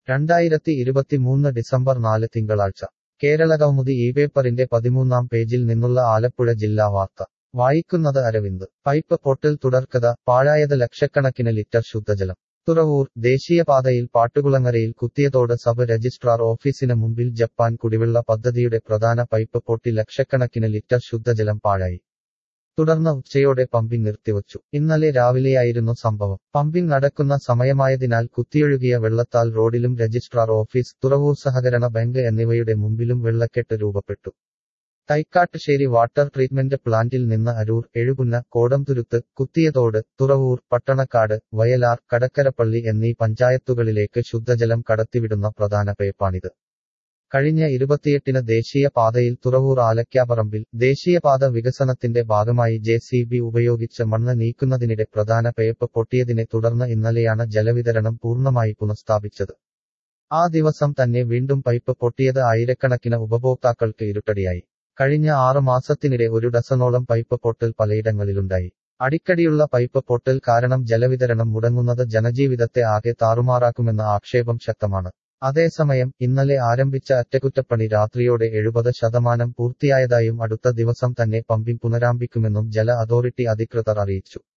രണ്ടായിരത്തി ഇരുപത്തിമൂന്ന് ഡിസംബർ നാല് തിങ്കളാഴ്ച കേരള കൗമുദി ഈ പേപ്പറിന്റെ പതിമൂന്നാം പേജിൽ നിന്നുള്ള ആലപ്പുഴ ജില്ലാ വാർത്ത വായിക്കുന്നത് അരവിന്ദ് പൈപ്പ് പൊട്ടൽ തുടർക്കഥ പാഴായത് ലക്ഷക്കണക്കിന് ലിറ്റർ ശുദ്ധജലം തുറവൂർ ദേശീയപാതയിൽ പാട്ടുകുളങ്ങരയിൽ കുത്തിയതോട് സബ് രജിസ്ട്രാർ ഓഫീസിന് മുമ്പിൽ ജപ്പാൻ കുടിവെള്ള പദ്ധതിയുടെ പ്രധാന പൈപ്പ് പൊട്ടി ലക്ഷക്കണക്കിന് ലിറ്റർ ശുദ്ധജലം പാഴായി തുടർന്ന് ഉച്ചയോടെ പമ്പിംഗ് നിർത്തിവച്ചു ഇന്നലെ രാവിലെയായിരുന്നു സംഭവം പമ്പിംഗ് നടക്കുന്ന സമയമായതിനാൽ കുത്തിയൊഴുകിയ വെള്ളത്താൽ റോഡിലും രജിസ്ട്രാർ ഓഫീസ് തുറവൂർ സഹകരണ ബാങ്ക് എന്നിവയുടെ മുമ്പിലും വെള്ളക്കെട്ട് രൂപപ്പെട്ടു തൈക്കാട്ടുശ്ശേരി വാട്ടർ ട്രീറ്റ്മെന്റ് പ്ലാന്റിൽ നിന്ന് അരൂർ എഴുകുന്ന കോടംതുരുത്ത് കുത്തിയതോട് തുറവൂർ പട്ടണക്കാട് വയലാർ കടക്കരപ്പള്ളി എന്നീ പഞ്ചായത്തുകളിലേക്ക് ശുദ്ധജലം കടത്തിവിടുന്ന പ്രധാന പേപ്പാണിത് കഴിഞ്ഞ ഇരുപത്തിയെട്ടിന് ദേശീയപാതയിൽ തുറവൂർ ആലക്കാപറമ്പിൽ ദേശീയപാത വികസനത്തിന്റെ ഭാഗമായി ജെ സി ബി ഉപയോഗിച്ച് മണ്ണ് നീക്കുന്നതിനിടെ പ്രധാന പേപ്പ് പൊട്ടിയതിനെ തുടർന്ന് ഇന്നലെയാണ് ജലവിതരണം പൂർണ്ണമായി പുനഃസ്ഥാപിച്ചത് ആ ദിവസം തന്നെ വീണ്ടും പൈപ്പ് പൊട്ടിയത് ആയിരക്കണക്കിന് ഉപഭോക്താക്കൾക്ക് ഇരുട്ടടിയായി കഴിഞ്ഞ ആറ് മാസത്തിനിടെ ഒരു ഡസനോളം പൈപ്പ് പൊട്ടൽ പലയിടങ്ങളിലുണ്ടായി അടിക്കടിയുള്ള പൈപ്പ് പൊട്ടൽ കാരണം ജലവിതരണം മുടങ്ങുന്നത് ജനജീവിതത്തെ ആകെ താറുമാറാക്കുമെന്ന ആക്ഷേപം ശക്തമാണ് അതേസമയം ഇന്നലെ ആരംഭിച്ച അറ്റകുറ്റപ്പണി രാത്രിയോടെ എഴുപത് ശതമാനം പൂർത്തിയായതായും അടുത്ത ദിവസം തന്നെ പമ്പിംഗ് പുനരാരംഭിക്കുമെന്നും ജല അതോറിറ്റി അധികൃതർ അറിയിച്ചു